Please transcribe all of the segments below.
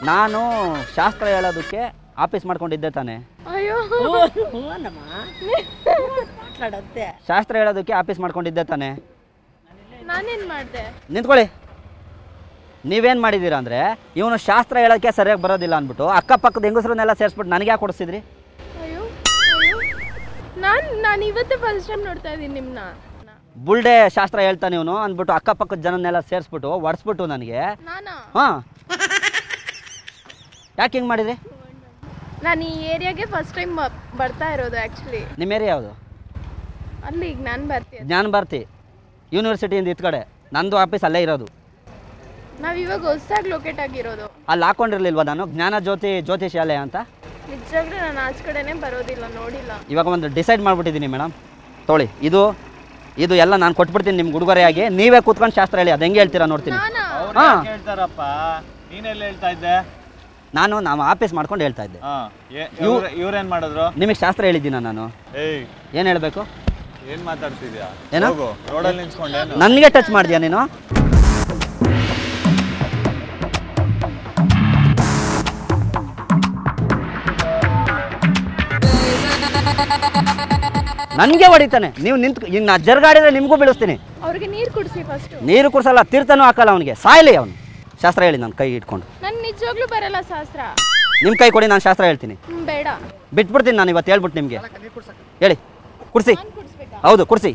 ನಾನು ಶಾಸ್ತ್ರ ಹೇಳೋದಕ್ಕೆ ಆಫೀಸ್ ಮಾಡ್ಕೊಂಡಿದ್ದೆ ತಾನೆ ಅಯ್ಯೋ ಹೂನಮ್ಮ ಮಾತಾಡತ್ತೆ ಶಾಸ್ತ್ರ ಹೇಳೋದಕ್ಕೆ ಆಫೀಸ್ ಮಾಡ್ಕೊಂಡಿದ್ದೆ ತಾನೆ ನಾನೇನ್ ಮಾಡ್ದೆ ನಿಂತ್ಕೊಳ್ಳಿ ನೀವೇನು ಮಾಡಿದ್ದೀರಾ ಅಂದರೆ ಇವನು ಶಾಸ್ತ್ರ ಹೇಳೋಕ್ಕೆ ಸರಿಯಾಗಿ ಬರೋದಿಲ್ಲ ಅಂದ್ಬಿಟ್ಟು ಅಕ್ಕಪಕ್ಕದ ಹೆಂಗಸ್ರನ್ನೆಲ್ಲ ಸೇರಿಸ್ಬಿಟ್ಟು ನನಗೆ ಯಾಕೆ ಕೊಡಿಸಿದ್ರಿ ಅಯ್ಯೋ ಅಯ್ಯೋ ನಾನ್ ನಾನು ಇವತ್ತೇ ಫಸ್ಟ್ ಟೈಮ್ ನೋಡ್ತಾ ಇದ್ದೀನಿ ನಿಮ್ನ ಬುಲ್ಡೆ ಶಾಸ್ತ್ರ ಹೇಳ್ತಾನೆ ಇವನು ಅಂದ್ಬಿಟ್ಟು ಅಕ್ಕಪಕ್ಕದ ಜನನ್ನೆಲ್ಲ ಸೇರಿಸ್ಬಿಟ್ಟು ಒಡಿಸ್ಬಿಟ್ಟು ನನಗೆ ನಾನಾ ಹಾಂ ಯಾಕೆ ಹಿಂಗೆ ಮಾಡಿದ್ರಿ ನಾನು ಈ ಏರಿಯಾಗೆ ಫಸ್ಟ್ ಟೈಮ್ ಬರ್ತಾ ಇರೋದು ಆ್ಯಕ್ಚುಲಿ ನಿಮ್ಮ ಏರಿಯಾ ಯಾವುದು ಅಲ್ಲಿ ಈಗ ನಾನು ಬರ್ತೀನಿ ಜ್ಞಾನ ಭಾರತಿ ಯೂನಿವರ್ಸಿಟಿಯಿಂದ ಇತ್ ಕಡೆ ನಂದು ಆಫೀಸ್ ಅಲ್ಲೇ ಇರೋದು ನಾವು ಇವಾಗ ಹೊಸದಾಗಿ ಲೊಕೇಟ್ ಆಗಿರೋದು ಅಲ್ಲಿ ಹಾಕೊಂಡಿರ್ಲಿಲ್ವಾ ನಾನು ಜ್ಞಾನ ಜ್ಯೋತಿ ಜ್ಯೋತಿ ಶಾಲೆ ಅಂತ ನಿಜವಾಗ್ಲೂ ನಾನು ಆಚೆ ಕಡೆನೇ ಬರೋದಿಲ್ಲ ನೋಡಿಲ್ಲ ಇವಾಗ ಒಂದು ಡಿಸೈಡ್ ಮಾಡಿಬಿಟ್ಟಿದ್ದೀನಿ ಮೇಡಮ್ ತೊಳಿ ಇದು ಇದು ಎಲ್ಲ ನಾನು ಕೊಟ್ಬಿಡ್ತೀನಿ ನಿಮ್ಮ ಉಡುಗೊರೆಯಾಗಿ ನೀವೇ ಕೂತ್ಕೊಂಡು ಶಾಸ್ತ್ರ ಹೇಳಿ ಅದು ಹೆಂಗೆ ಹೇಳ್ತೀರಾ ನೋಡ್ತೀನಿ ನಾನಾ ಹಾಂ ಹೇಳ್ತಾರಪ್ಪ ನೀನೆಲ್ಲ ಹೇಳ್ತಾ ಇದ್ದೆ ನಾನು ನಮ್ಮ ಆಫೀಸ್ ಮಾಡ್ಕೊಂಡು ಹೇಳ್ತಾ ಇದ್ದೆ ಹಾ ಇವ್ರ ಇವ್ರೇನ್ ಮಾಡಿದ್ರು ನಿಮಗೆ ಶಾಸ್ತ್ರ ಹೇಳಿದ್ದೀನ ನಾನು ಏಯ್ ಏನು ಹೇಳಬೇಕು ಏನ್ ಮಾತಾಡ್ತಿದ್ಯಾ ಏನು? ಹೋಗು ರೋಡಲ್ಲಿ ನಿಂತ್ಕೊಂಡೇನು ನನಗೆ ಟಚ್ ಮಾಡಿದ್ಯಾ ನೀನು ನನಗೆ ಹೊಡಿತಾನೆ ನೀವು ನಿಂತು ಇನ್ನು ಜರ್ಗಾಡಿದ್ರೆ ನಿಮಗೂ ಬೀಳಿಸ್ತೀನಿ ಅವ್ರಿಗೆ ನೀರು ಕುಡಿಸಿ ಫಸ್ಟ್ ನೀರು ಕುಡ್ಸಲ್ಲ ತೀರ್ಥನೂ ಹಾಕಲ್ಲ ಅವನಿಗೆ ಸಾಯ್ಲಿ ಅವನು ಶಾಸ್ತ್ರ ಹೇಳಿ ನಾನು ಕೈ ಇಟ್ಕೊಂಡು ನನ್ ನಿಜವಾಗ್ಲೂ ಬರಲ್ಲ ಶಾಸ್ತ್ರ ನಿಮ್ಮ ಕೈ ಕೊಡಿ ನಾನು ಶಾಸ್ತ್ರ ಹೇಳ್ತೀನಿ ಹ್ಮ್, ಬೇಡ ಬಿಟ್ಬಿಡ್ತೀನಿ ನಾನು ಇವತ್ತು ಹೇಳ್ಬಿಟ್ಟು ನಿಮಗೆ ಹೇಳಿ ಕುಡಿಸಿ ನಾನು ಕುಡಿಸ್ಬೇಕಾ ಹೌದು ಕುಡಿಸಿ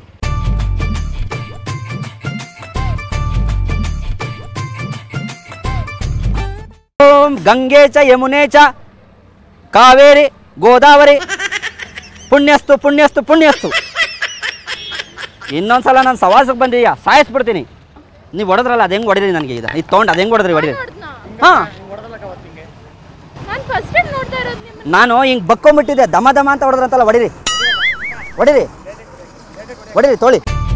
ಓಂ ಗಂಗೆ ಚ ಯಮುನೆ ಚ ಕಾವೇರಿ ಗೋದಾವರಿ ಪುಣ್ಯಸ್ತು ಪುಣ್ಯಸ್ತು ಪುಣ್ಯಸ್ತು ಇನ್ನೊಂದ್ಸಲ ನಾನು ಸವಾಸಕ್ಕೆ ಬಂದಿದ್ಯಾ ಸಾಯಿಸ್ಬಿಡ್ತೀನಿ ನೀವು ಹೊಡೆದ್ರಲ್ಲ ಅದು ಹೆಂಗೆ ಹೊಡೆದ್ರಿ ನನಗೆ ಇದು ಇದು ತೊಗೊಂಡು ಅದು ಹೆಂಗೆ ಹೊಡೆದ್ರಿ ಹೊಡೆದ್ರಿ ನೋಡ್ದ್ನಾ? ಹಾಂ ನಾನ್ ಫಸ್ಟ್ ಟೈಮ್ ನೋಡ್ತಾ ಇರೋದು ನಿಮ್ಮನ್ನ ನಾನು ಹಿಂಗೆ ಬಕ್ಕೊಂಬಿಟ್ಟಿದ್ದೆ ದಮ ದಮ ಅಂತ ಹೊಡೆದ್ರಂತಲ್ಲ ಹೊಡಿರಿ ಹೊಡಿರಿ ಹೊಡಿರಿ ತೋಳಿ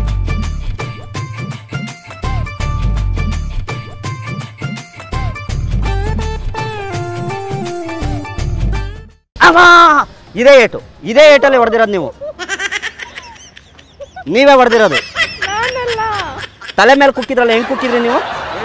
ಅಮ್ಮ ಇದೇ ಏಟು ಇದೇ ಏಟಲ್ಲಿ ಹೊಡೆದಿರೋದು ನೀವು ನೀವೇ ಹೊಡೆದಿರೋದು ನಾನಲ್ಲ ತಲೆ ಮೇಲೆ ಕುಕ್ಕಿದ್ರಲ್ಲ ಹೆಂಗೆ ಕುಕ್ಕಿದ್ರಿ ನೀವು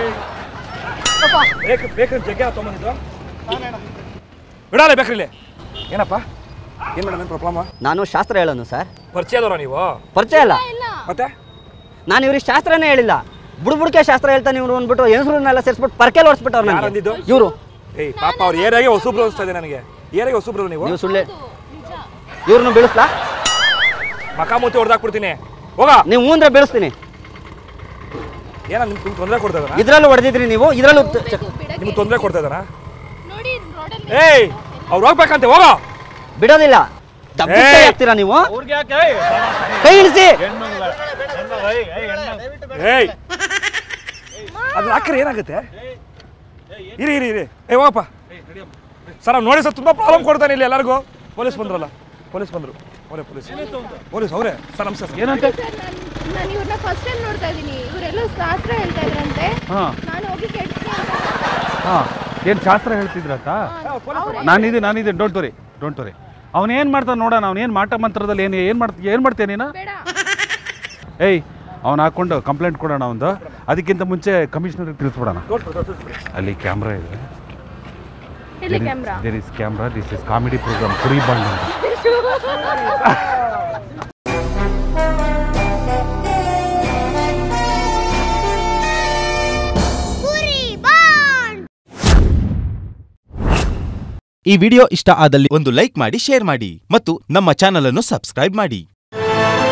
ಬೇಕು ಬೇಕು ಜಗ್ಗೆ ತೊಗೊಂಬಂದಿದ್ದು ಬಿಡಲ್ಲ ಬೇಕ್ರಿಲಿ ಏನಪ್ಪ ಏನು ಮೇಡಮ್ ಏನು ಪ್ರಾಬ್ಲಮ್ ನಾನು ಶಾಸ್ತ್ರ ಹೇಳೋನು ಸರ್ ಪರಿಚಯ ಅದವ್ರ ನೀವು ಪರಿಚಯ ಅಲ್ಲ ಇಲ್ಲ ಮತ್ತೆ ನಾನು ಇವ್ರಿಗೆ ಶಾಸ್ತ್ರನೇ ಹೇಳಿಲ್ಲ ಬುಡ್ಬುಡ್ಕೆ ಶಾಸ್ತ್ರ ಹೇಳ್ತಾನೆ ಇವ್ರು ಅಂದ್ಬಿಟ್ಟು ಹೆಸರನ್ನೆಲ್ಲ ಸೇರಿಸ್ಬಿಟ್ಟು ಪರ್ಕೆಲ್ ಹೊಡ್ಸ್ಬಿಟ್ಟು ಅವ್ರು ಯಾರು ನನಗೆ ಅಂದಿದ್ದು? ಇವರು ಏಯ್ ಪಾಪ ಅವ್ರ ಏರಿಯಾಗೆ ಹೊಸಬ್ರು ಅನಿಸ್ತಾ ಇದೆ ನನಗೆ ಏರಿಯಾಗೆ ಹೊಸಬ್ರು ನೀವು ನೀವು ಸುಳ್ಳೆ ನಿಜ ಇವ್ರನ್ನ ಬೀಳಿಸ್ಲಾ ಮಕಾಮೂತಿ ಹೊಡೆದಾಕ್ಬಿಡ್ತೀನಿ ಹೋಗ ನೀವು ಮುಂದ್ರೆ ಬೀಳಿಸ್ತೀನಿ ಏನ ನಿಮ್ಗೆ ತೊಂದರೆ ಕೊಡ್ತಾ ಇದ್ದಾನ ಇದ್ರಲ್ಲೂ ಹೊಡೆದಿದ್ರಿ ನೀವು ಇದ್ರಲ್ಲೂ ತ- ಚ- ಬಿಡಕ್ಕೆ ನಿಮ್ಗೆ ತೊಂದರೆ ಕೊಡ್ತಾ ಇದ್ದಾನ ನೋಡಿ ರೋಡಲ್ಲಿ ಏಯ್ ಅವ್ರು ಹೋಗ್ಬೇಕಂತೆ ಹೋಗೋ ಬಿಡೋದಿಲ್ಲ ದಬ್ಬು ಕೈ ಏಯ್! ಹಾಕ್ತೀರಾ ನೀವು ಅವ್ರಿಗೆ ಯಾಕೆ ಕೈ ಇಳಿಸಿ ಹೆಣ್ಮಗ್ಳ ಹೆಣ್ಮಗ್ಳ ಏಯ್ ಏಯ್ ಹೆಣ್ಮಗ್ಳ ಏಯ್ ಅದು ಹಾಕ್ರೆ ಏನಾಗುತ್ತೆ ಇರಿ ಇರಿ ಇರಿ ಏ ಹೋಗಪ್ಪ ಸರ್ ಅವ್ನು ನೋಡಿ ಸರ್ ತುಂಬ ಪ್ರಾಬ್ಲಮ್ ಕೊಡ್ತಾನೆ ಇಲ್ಲಿ ಎಲ್ಲರಿಗೂ ಪೊಲೀಸ್ ಬಂದ್ರಲ್ಲ ಪೊಲೀಸ್ ಬಂದರು ಅವರೇ ಪೊಲೀಸ್ ಪೊಲೀಸ್ ಅವರೇ ಸರ್ ನಮಸ್ತೆ ಸರ್ ಏನಂತೆ ಸರ್ ನಾನು ನಾನು ಇವ್ರನ್ನ ಫಸ್ಟ್ ಟೈಮ್ ನೋಡ್ತಾ ಇದ್ದೀನಿ ಇವರೆಲ್ಲ ಶಾಸ್ತ್ರ ಹೇಳ್ತಾ ಇದ್ರಂತೆ ನಾನು ಹೋಗಿ ಕೆಡ್ಸ್ತೀನಿ ಅಂತ ಹಾಂ ಏನು ಶಾಸ್ತ್ರ ಹೇಳ್ತಿದ್ರಂತ ನಾನಿದೆ ನಾನಿದೆ ಡೋಂಟ್ ವರಿ ಡೋಂಟ್ ವರಿ ಅವನು ಏನು ಮಾಡ್ತಾನೆ ನೋಡೋಣ ಅವ್ನು ಏನು ಮಾಟ ಮಂತ್ರದಲ್ಲಿ ಏನು ಏನು ಮಾಡ್ತ ಏನು ಮಾಡ್ತೀಯ ನೀನು ಬೇಡ ಏಯ್ ಅವ್ನು ಹಾಕ್ಕೊಂಡು ಕಂಪ್ಲೇಂಟ್ ಕೊಡೋಣ ಒಂದು ಅದಕ್ಕಿಂತ ಮುಂಚೆ ಕಮಿಷನರ್ಗೆ ತಿಳಿಸ್ಬಿಡೋಣ ಅಲ್ಲಿ ಕ್ಯಾಮ್ರಾ ಇದೆ ಇಲ್ಲಿ camera there is camera this is comedy program ಕುಡಿ ಬಂಡ್ ಅಂತ ಈ ವಿಡಿಯೋ ಇಷ್ಟ ಆದಲ್ಲಿ ಒಂದು ಲೈಕ್ ಮಾಡಿ ಶೇರ್ ಮಾಡಿ ಮತ್ತು ನಮ್ಮ ಚಾನಲ್ ಅನ್ನು ಸಬ್ಸ್ಕ್ರೈಬ್ ಮಾಡಿ